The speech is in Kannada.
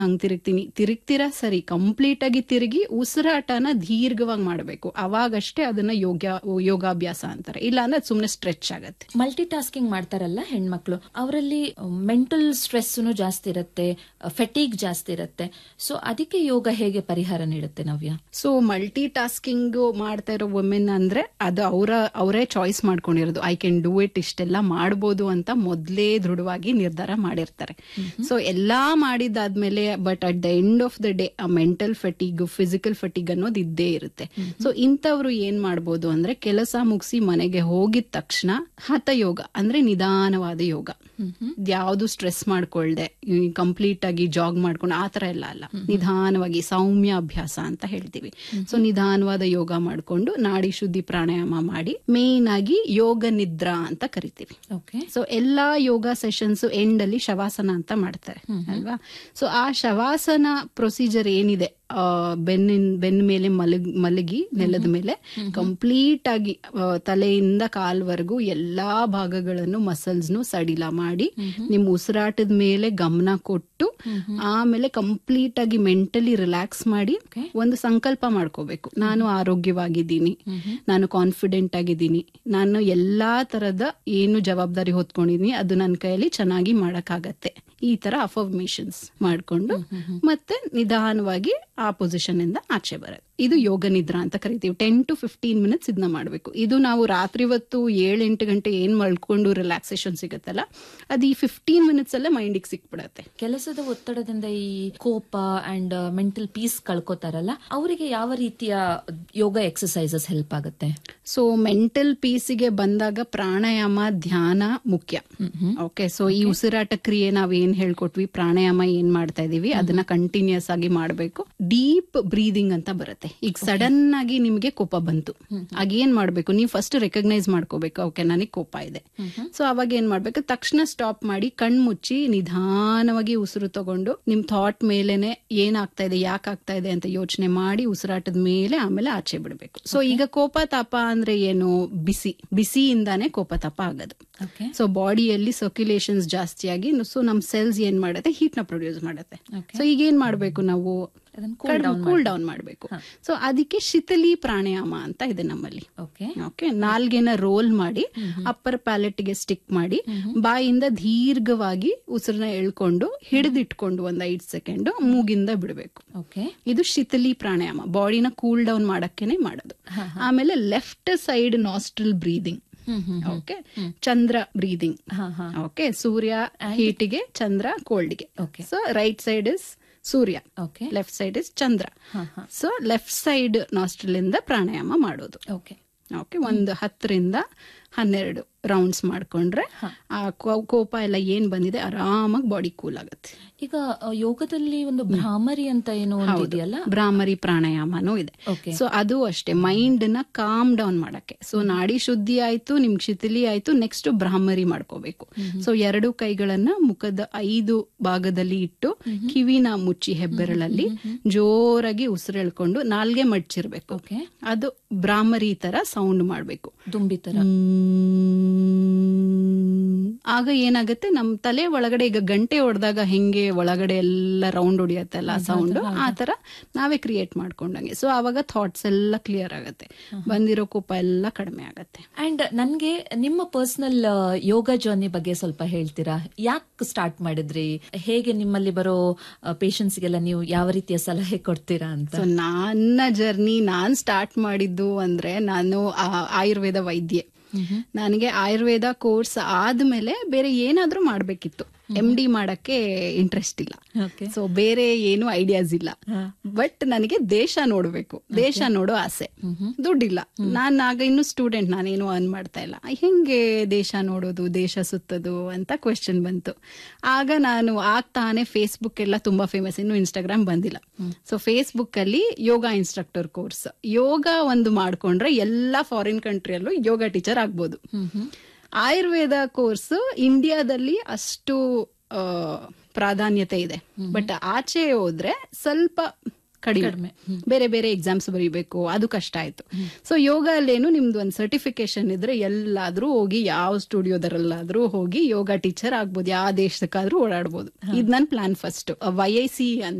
ಹಂಗ್ ತಿರುಗ್ತೀನಿ ತಿರುಗ್ತೀರಾ ಸರಿ ಕಂಪ್ಲೀಟ್ ಆಗಿ ತಿರುಗಿ ಉಸಿರಾಟನ ದೀರ್ಘವಾಗಿ ಮಾಡಬೇಕು ಅವಾಗಷ್ಟೇ ಅದನ್ನ ಯೋಗ ಯೋಗಾಭ್ಯಾಸ ಅಂತಾರೆ ಇಲ್ಲ ಅಂದ್ರೆ ಸುಮ್ನೆ ಸ್ಟ್ರೆಚ್ ಆಗತ್ತೆ ಮಲ್ಟಿ ಟಾಸ್ಕಿಂಗ್ ಮಾಡ್ತಾರಲ್ಲ ಹೆಣ್ಮಕ್ಳು ಅವರಲ್ಲಿ ಮೆಂಟಲ್ ಸ್ಟ್ರೆಸ್ ಜಾಸ್ತಿ ಇರುತ್ತೆ ಫೆಟೀಗ್ ಜಾಸ್ತಿ ಇರುತ್ತೆ ಸೊ ಅದಕ್ಕೆ ಯೋಗ ಹೇಗೆ ಪರಿಹಾರ ನೀಡುತ್ತೆ ನವ್ಯ ಸೊ ಮಲ್ಟಿ ಟಾಸ್ಕಿಂಗ್ ಮಾಡ್ತಾ ಇರೋ ವುಮೆನ್ ಅಂದ್ರೆ ಅದು ಅವರ ಅವರೇ ಚಾಯ್ಸ್ ಮಾಡ್ಕೊಂಡಿರೋದು ಐ ಕ್ಯಾನ್ ಡೂ ಇಟ್ ಇಷ್ಟೆಲ್ಲ ಮಾಡ್ಬೋದು ಅಂತ ಮೊದ್ಲೇ ದೃಢವಾಗಿ ನಿರ್ಧಾರ ಮಾಡಿರ್ತಾರೆ ಸೊ ಎಲ್ಲಾ ಮಾಡಿದಾದ್ಮೇಲೆ but at the end of the day ಆ ಮೆಂಟಲ್ ಫಟಿಗ್ ಫಿಸಿಕಲ್ ಫಟಿಗ್ ಅನ್ನೋದು ಇದ್ದೇ ಇರುತ್ತೆ ಸೊ ಇಂಥವ್ರು ಏನ್ ಮಾಡ್ಬೋದು ಅಂದ್ರೆ ಕೆಲಸ ಮುಗಿಸಿ ಮನೆಗೆ ಹೋಗಿದ ತಕ್ಷಣ ಹಠಯೋಗ ಅಂದ್ರೆ ನಿಧಾನವಾದ ಯೋಗ ಯಾವ್ದು ಸ್ಟ್ರೆಸ್ ಮಾಡ್ಕೊಳ್ದೆ ಕಂಪ್ಲೀಟ್ ಆಗಿ ಜಾಗ್ ಮಾಡ್ಕೊಂಡು ಆತರ ಎಲ್ಲ ಅಲ್ಲ ನಿಧಾನವಾಗಿ ಸೌಮ್ಯ ಅಭ್ಯಾಸ ಅಂತ ಹೇಳ್ತೀವಿ ಸೊ ನಿಧಾನವಾದ ಯೋಗ ಮಾಡ್ಕೊಂಡು ನಾಡಿ ಶುದ್ಧಿ ಪ್ರಾಣಾಯಾಮ ಮಾಡಿ ಮೇನ್ ಆಗಿ ಯೋಗ ನಿದ್ರಾ ಅಂತ ಕರಿತೀವಿ ಓಕೆ ಸೊ ಎಲ್ಲಾ ಯೋಗ ಸೆಷನ್ಸ್ ಎಂಡ್ ಅಲ್ಲಿ ಶವಾಸನ ಅಂತ ಮಾಡ್ತಾರೆ ಅಲ್ವಾ ಸೊ ಆ ಶವಾಸನ ಪ್ರೊಸೀಜರ್ ಏನಿದೆ ಆ, ಬೆನ್ನಿನ ಬೆನ್ನ ಮೇಲೆ ಮಲಗ್ ಮಲಗಿ ನೆಲದ ಮೇಲೆ ಕಂಪ್ಲೀಟ್ ಆಗಿ ಆ, ತಲೆಯಿಂದ ಕಾಲ್ವರೆಗೂ ಎಲ್ಲಾ ಭಾಗಗಳನ್ನು ಮಸಲ್ಸ್ನು ಸಡಿಲ ಮಾಡಿ ನಿಮ್ ಉಸಿರಾಟದ ಮೇಲೆ ಗಮನ ಕೊಟ್ಟು ಆಮೇಲೆ ಕಂಪ್ಲೀಟ್ ಆಗಿ ಮೆಂಟಲಿ ರಿಲ್ಯಾಕ್ಸ್ ಮಾಡಿ ಒಂದು ಸಂಕಲ್ಪ ಮಾಡ್ಕೋಬೇಕು ನಾನು ಆರೋಗ್ಯವಾಗಿದ್ದೀನಿ ನಾನು ಕಾನ್ಫಿಡೆಂಟ್ ಆಗಿದ್ದೀನಿ ನಾನು ಎಲ್ಲಾ ತರದ ಏನು ಜವಾಬ್ದಾರಿ ಹೊತ್ಕೊಂಡಿದೀನಿ ಅದು ನನ್ನ ಕೈಯಲ್ಲಿ ಚೆನ್ನಾಗಿ ಮಾಡಕ್ಕಾಗತ್ತೆ ಈ ತರ ಅಫರ್ಮೇಶನ್ಸ್ ಮಾಡ್ಕೊಂಡು ಮತ್ತೆ ನಿಧಾನವಾಗಿ ಆ ಪೊಸಿಷನ್ ಇಂದ ಆಚೆ ಬರೋದು ಇದು ಯೋಗ ನಿದ್ರಾ ಅಂತ ಕರಿತೀವಿ ಟೆನ್ ಟು ಫಿಫ್ಟೀನ್ ಮಿನಿಟ್ಸ್ ಇದನ್ನ ಮಾಡಬೇಕು ಇದು ನಾವು ರಾತ್ರಿ ಹೊತ್ತು ಏಳು ಎಂಟು ಗಂಟೆ ಏನ್ ಮಲ್ಕೊಂಡು ರಿಲ್ಯಾಕ್ಸೇಷನ್ ಸಿಗುತ್ತಲ್ಲ ಅದು ಈ ಫಿಫ್ಟೀನ್ ಮಿನಿಟ್ಸ್ ಅಲ್ಲೇ ಮೈಂಡಿಗೆ ಸಿಕ್ಬಿಡತ್ತೆ ಕೆಲಸದ ಒತ್ತಡದಿಂದ ಈ ಕೋಪ ಅಂಡ್ ಮೆಂಟಲ್ ಪೀಸ್ ಕಳ್ಕೊತಾರಲ್ಲ ಅವರಿಗೆ ಯಾವ ರೀತಿಯ ಯೋಗ ಎಕ್ಸಸೈಸಸ್ ಹೆಲ್ಪ್ ಆಗುತ್ತೆ ಸೊ ಮೆಂಟಲ್ ಪೀಸಿಗೆ ಬಂದಾಗ ಪ್ರಾಣಾಯಾಮ ಧ್ಯಾನ ಮುಖ್ಯ ಓಕೆ ಸೊ ಈ ಉಸಿರಾಟ ಕ್ರಿಯೆ ನಾವ್ ಏನ್ ಹೇಳ್ಕೊಟ್ವಿ ಪ್ರಾಣಾಯಾಮ ಏನ್ ಮಾಡ್ತಾ ಇದೀವಿ ಅದನ್ನ ಕಂಟಿನ್ಯೂಸ್ ಆಗಿ ಮಾಡ್ಬೇಕು ಡೀಪ್ ಬ್ರೀದಿಂಗ್ ಅಂತ ಬರುತ್ತೆ ಈಗ ಸಡನ್ ಆಗಿ ನಿಮ್ಗೆ ಕೋಪ ಬಂತು ಆಗ ಏನ್ ಮಾಡ್ಬೇಕು ನೀವು ಫಸ್ಟ್ ರೆಕಗ್ನೈಸ್ ಮಾಡ್ಕೋಬೇಕು ಓಕೆ ನನಗೆ ಕೋಪ ಇದೆ ಸೊ ಅವಾಗ ಏನ್ ಮಾಡ್ಬೇಕು ತಕ್ಷಣ ಸ್ಟಾಪ್ ಮಾಡಿ ಕಣ್ ಮುಚ್ಚಿ ನಿಧಾನವಾಗಿ ಉಸಿರು ತಗೊಂಡು ನಿಮ್ ಥಾಟ್ ಮೇಲೆನೆ ಏನಾಗ್ತಾ ಇದೆ ಯಾಕೆ ಆಗ್ತಾ ಇದೆ ಅಂತ ಯೋಚನೆ ಮಾಡಿ ಉಸಿರಾಟದ ಮೇಲೆ ಆಮೇಲೆ ಆಚೆ ಬಿಡಬೇಕು ಸೊ ಈಗ ಕೋಪ ತಾಪ ಅಂದ್ರೆ ಏನು ಬಿಸಿ ಬಿಸಿಯಿಂದಾನೇ ಕೋಪ ತಾಪ ಆಗೋದು ಓಕೆ ಸೊ ಬಾಡಿಯಲ್ಲಿ ಸರ್ಕ್ಯುಲೇಷನ್ಸ್ ಜಾಸ್ತಿ ಆಗಿ ಸೊ ನಮ್ ಸೆಲ್ಸ್ ಏನ್ ಮಾಡುತ್ತೆ ಹೀಟ್ ನ ಪ್ರೊಡ್ಯೂಸ್ ಮಾಡುತ್ತೆ ಸೊ ಈಗ ಏನ್ ಮಾಡ್ಬೇಕು ನಾವು ಅದನ್ನ ಕೂಲ್ ಡೌನ್ ಮಾಡಬೇಕು ಸೊ ಅದಕ್ಕೆ ಶಿಥಿಲಿ ಪ್ರಾಣಾಯಾಮ ಅಂತ ಇದೆ ನಮ್ಮಲ್ಲಿ ಓಕೆ ಓಕೆ ನಾಲ್ಗೆನ ರೋಲ್ ಮಾಡಿ ಅಪ್ಪರ್ ಪ್ಯಾಲೆಟ್ಗೆ ಸ್ಟಿಕ್ ಮಾಡಿ ಬಾಯಿಂದ ದೀರ್ಘವಾಗಿ ಉಸಿರನ್ನ ಎಳ್ಕೊಂಡು ಹಿಡಿದಿಟ್ಕೊಂಡು ಒಂದ್ ಐದ್ ಸೆಕೆಂಡ್ ಮೂಗಿಂದ ಬಿಡಬೇಕು ಓಕೆ ಇದು ಶಿಥಿಲಿ ಪ್ರಾಣಾಯಾಮ ಬಾಡಿನ ಕೂಲ್ ಡೌನ್ ಮಾಡಕ್ಕೇನೆ ಮಾಡೋದು ಆಮೇಲೆ left side nostril breathing okay Chandra breathing ಹಾ ಹಾ ಓಕೆ ಸೂರ್ಯ ಹೀಟಿಗೆ ಚಂದ್ರ ಕೋಲ್ಡ್ಗೆ Okay. So right side is Surya okay left side is Chandra so left side nostril ಇಂದ ಪ್ರಾಣಾಯಾಮ ಮಾಡೋದು ಓಕೆ ಓಕೆ ಒಂದು ಹತ್ತರಿಂದ ಹನ್ನೆರಡು ರೌಂಡ್ಸ್ ಮಾಡ್ಕೊಂಡ್ರೆ ಆ ಕೋ- ಕೋಪ ಎಲ್ಲ ಏನ್ ಬಂದಿದೆ ಆರಾಮಾಗಿ ಬಾಡಿ ಕೂಲ್ ಆಗುತ್ತೆ ಈಗ ಅ, ಯೋಗದಲ್ಲಿ ಒಂದು ಭ್ರಾಮರಿ ಅಂತ ಏನೋ ಒಂದು ಇದೆಯಲ್ಲ ಭ್ರಾಮರಿ ಪ್ರಾಣಾಯಾಮನೂ ಇದೆ ಓಕೆ ಸೊ ಅದು ಅಷ್ಟೇ ಮೈಂಡ್ ನ ಕಾಮ್ ಡೌನ್ ಮಾಡಕ್ಕೆ ಸೊ ನಾಡಿ ಶುದ್ಧಿ ಆಯ್ತು ನಿಮ್ಗೆ ಶಿಥಿಲಿ ಆಯ್ತು ನೆಕ್ಸ್ಟ್ ಬ್ರಾಹ್ಮರಿ ಮಾಡ್ಕೋಬೇಕು ಸೊ ಎರಡು ಕೈಗಳನ್ನ ಮುಖದ ಐದು ಭಾಗದಲ್ಲಿ ಇಟ್ಟು ಕಿವಿನ ಮುಚ್ಚಿ ಹೆಬ್ಬೆರಳಲ್ಲಿ ಜೋರಾಗಿ ಉಸಿರೆಳ್ಕೊಂಡು ನಾಲ್ಗೆ ಮಡ್ಚಿರ್ಬೇಕು ಓಕೆ ಅದು ಬ್ರಾಹ್ಮರಿ ತರ ಸೌಂಡ್ ಮಾಡ್ಬೇಕು ದುಂಬಿ ತರ ಆಗ ಏನಾಗುತ್ತೆ ನಮ್ ತಲೆ ಒಳಗಡೆ ಈಗ ಗಂಟೆ ಹೊಡೆದಾಗ ಹೆಂಗೆ ಒಳಗಡೆ ಎಲ್ಲ ರೌಂಡ್ ಹೊಡಿಯತ್ತಲ್ಲ ಸೌಂಡ್ ಆ ತರ ನಾವೇ ಕ್ರಿಯೇಟ್ ಮಾಡ್ಕೊಂಡಂಗೆ ಸೊ ಅವಾಗ ಥಾಟ್ಸ್ ಎಲ್ಲ ಕ್ಲಿಯರ್ ಆಗತ್ತೆ ಬಂದಿರೋ ಕೋಪ ಎಲ್ಲ ಕಡಿಮೆ ಆಗತ್ತೆ ಅಂಡ್ ನನ್ಗೆ ನಿಮ್ಮ ಪರ್ಸನಲ್ ಯೋಗ ಜರ್ನಿ ಬಗ್ಗೆ ಸ್ವಲ್ಪ ಹೇಳ್ತೀರಾ ಯಾಕೆ ಸ್ಟಾರ್ಟ್ ಮಾಡಿದ್ರಿ ಹೇಗೆ ನಿಮ್ಮಲ್ಲಿ ಬರೋ ಪೇಷನ್ಸ್ಗೆಲ್ಲ ನೀವು ಯಾವ ರೀತಿಯ ಸಲಹೆ ಕೊಡ್ತೀರಾ ಅಂತ ಸೊ ನನ್ನ ಜರ್ನಿ ನಾನ್ ಸ್ಟಾರ್ಟ್ ಮಾಡಿದ್ದು ಅಂದ್ರೆ ನಾನು ಆ- ಆಯುರ್ವೇದ ವೈದ್ಯೆ ನನಗೆ ಆಯುರ್ವೇದ ಕೋರ್ಸ್ ಆದ್ಮೇಲೆ ಬೇರೆ ಏನಾದ್ರೂ ಮಾಡ್ಬೇಕಿತ್ತು ಎಂ ಡಿ ಮಾಡಕ್ಕೆ ಇಂಟ್ರೆಸ್ಟ್ ಇಲ್ಲ ಓಕೆ ಸೊ ಬೇರೆ ಏನು ಐಡಿಯಾಸ್ ಇಲ್ಲ ಬಟ್ ನನಗೆ ದೇಶ ನೋಡ್ಬೇಕು ದೇಶ ನೋಡೋ ಆಸೆ ದುಡ್ಡಿಲ್ಲ ನಾನ್ ಆಗ ಇನ್ನು ಸ್ಟೂಡೆಂಟ್ ನಾನೇನು ಅರ್ನ್ ಮಾಡ್ತಾ ಇಲ್ಲ ಹೆಂಗೆ ದೇಶ ನೋಡೋದು ದೇಶ ಸುತ್ತೋದು ಅಂತ ಕ್ವೆಶನ್ ಬಂತು ಆಗ ನಾನು ಆಗ್ತಾನೆ ಫೇಸ್ಬುಕ್ ಎಲ್ಲ ತುಂಬಾ ಫೇಮಸ್ ಇನ್ನು ಇನ್ಸ್ಟಾಗ್ರಾಮ್ ಬಂದಿಲ್ಲ ಸೊ ಫೇಸ್ಬುಕ್ ಅಲ್ಲಿ ಯೋಗ ಇನ್ಸ್ಟ್ರಕ್ಟರ್ ಕೋರ್ಸ್ ಯೋಗ ಒಂದು ಮಾಡ್ಕೊಂಡ್ರೆ ಎಲ್ಲಾ ಫಾರಿನ್ ಕಂಟ್ರಿಯಲ್ಲೂ ಯೋಗ ಟೀಚರ್ ಆಗ್ಬೋದು ಆಯುರ್ವೇದ ಕೋರ್ಸ್ ಇಂಡಿಯಾದಲ್ಲಿ ಅಷ್ಟು ಆ, ಪ್ರಾಧಾನ್ಯತೆ ಇದೆ ಬಟ್ ಆಚೆ ಹೋದ್ರೆ ಸ್ವಲ್ಪ ಕಡಿಮೆ ಬೇರೆ ಬೇರೆ ಎಕ್ಸಾಮ್ಸ್ ಬರೀಬೇಕು ಅದು ಕಷ್ಟ ಆಯ್ತು ಸೊ ಯೋಗ ಅಲ್ಲೇನು ನಿಮ್ದು ಒಂದು ಸರ್ಟಿಫಿಕೇಶನ್ ಇದ್ರೆ ಎಲ್ಲಾದ್ರೂ ಹೋಗಿ ಯಾವ ಸ್ಟುಡಿಯೋದರಲ್ಲಾದ್ರೂ ಹೋಗಿ ಯೋಗ ಟೀಚರ್ ಆಗ್ಬೋದು ಯಾವ ದೇಶಕ್ಕಾದ್ರೂ ಓಡಾಡ್ಬೋದು ಇದು ನನ್ನ plan first why I C